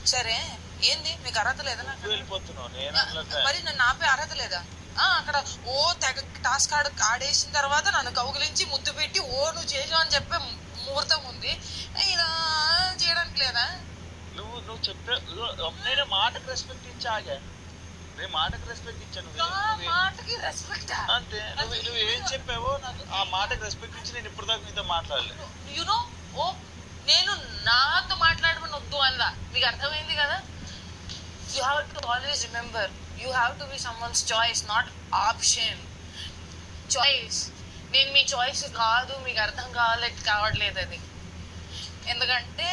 సరే ఏంది మీకు అర్హత లేదా నాకు నువ్వు వెళ్ళిపోతున్నావు నేను అట్లా మరి నన్ను ఆపే అర్హత లేదా ఆ అక్కడ ఓ తెగ టాస్క్ ఆడ ఆడేసిన తర్వాత నన్ను కౌగిలించి ముద్దు పెట్టి ఓ నువ్వు చేసావు అని చెప్పే ముహూర్తం ఉంది ఇలా చేయడానికి లేదా నువ్వు నువ్వు చెప్పే నేను మాటకు రెస్పెక్ట్ ఇచ్చి ఆగా నేను మాటకు రెస్పెక్ట్ ఇచ్చాను నా మాటకి రెస్పెక్ట్ అంతే నువ్వు నువ్వు ఏం చెప్పావో నాకు ఆ మాటకు రెస్పెక్ట్ ఇచ్చి నేను ఇప్పుడు దాకా నీతో మాట్లాడలేదు యునో ఓ నేను నాతో మాట్లాడమని వద్దు అందా మీకు అర్థమైంది కదా you have to always remember you have to be someone's choice not option choice నేను మీ చాయిస్ కాదు మీకు అర్థం కావాలి కావట్లేదు అది ఎందుకంటే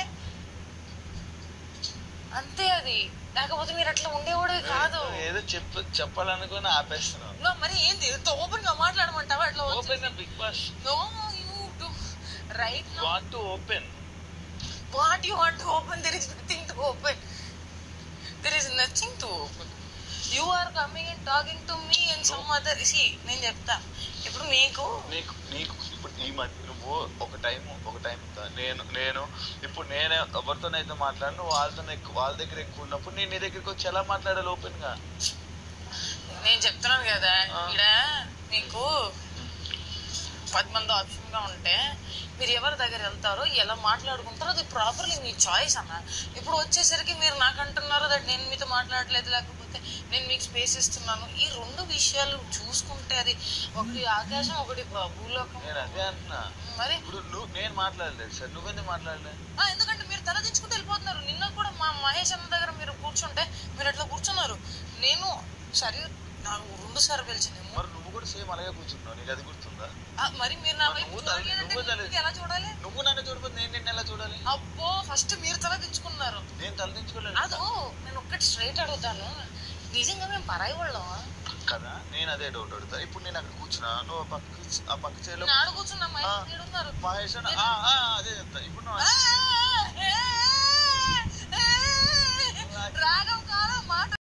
అంతే అది లేకపోతే మీరు అట్లా ఉండేవాడు కాదు నువ్వు ఏదో చెప్ప చెప్పాలనుకుని ఆపేస్తున్నావు No, మరి ఏంది ఓపెన్ గా మాట్లాడమంటావా అట్లా open Bigg Boss no you do right no what to open What you want to open? There is nothing to open. There is nothing to open. You are coming and talking to me and some other. See, నేను చెప్తా ఇప్పుడు మీకు నీకు నీకు ఇప్పుడు ఈ మధ్య నువ్వు ఒక టైం ఒక టైం నేను నేను ఇప్పుడు నేను ఎవరితోనైతే మాట్లాడిన వాళ్ళతో ఎక్కువ వాళ్ళ దగ్గర ఎక్కువ ఉన్నప్పుడు నేను నీ దగ్గరికి వచ్చి ఎలా మాట్లాడాలి ఓపెన్ గా నేను చెప్తున్నాను కదా ఆ. ఇక్కడ మీకు పది మంది ఆప్షన్ గా ఉంటే మీరు ఎవరి దగ్గర వెళ్తారో ఎలా మాట్లాడుకుంటారో అది ప్రాపర్లీ మీ చాయిస్ అన్న ఇప్పుడు వచ్చేసరికి మీరు నాకు అంటున్నారు దట్ నేను మీతో మాట్లాడలేదు లేకపోతే నేను మీకు స్పేస్ ఇస్తున్నాను ఈ రెండు విషయాలు చూసుకుంటే అది ఒకటి ఆకాశం ఒకటి భూ- భూలోకం నేను అదే అంటున్నా మరి ఇప్పుడు నువ్వు నేను మాట్లాడలేదు సార్ నువ్వెందుకు మాట్లాడలేదు ఆ, ఎందుకంటే మీరు తల దించుకుంటూ వెళ్ళిపోతున్నారు నిన్న కూడా మా మహేష్ అన్న దగ్గర మీరు కూర్చుంటే మీరు అట్లా కూర్చున్నారు నేను సరే నాకు రెండు సార్లు పిలిచింది మరి నువ్వు కూడా సేమ్ అలాగే కూర్చున్నావు నీకు అది గుర్తుందా ఆ, మరి మీరు నా మరి వైపు నువ్వు తల- చూడలేదంటే నువ్వు తల- నేను ఎలా చూడాలి నువ్వు నన్ను చూడకపోతే నేను నిన్ను ఎలా చూడాలి అబ్బో ఫస్ట్ మీరు తల దించుకున్నారు నేను తలదించుకోలేదు అదో నేను ఒక్కటి స్ట్రైట్ అడుగుతాను నిజంగా మేము పరాయి వాళ్ళం కదా నేను అదే డౌట్ అడుగుతా ఇప్పుడు నేను అక్కడ కూర్చున్నా నువ్వు ఆ పక్క ఆ పక్క చేలో నేను ఆడ కూర్చున్నా మహేష్ ఉన్నారు మహేష్ అన్న, ఆ, ఆ, అదే చెప్తా ఇప్పుడు నువ్వు ఆ, ఆ,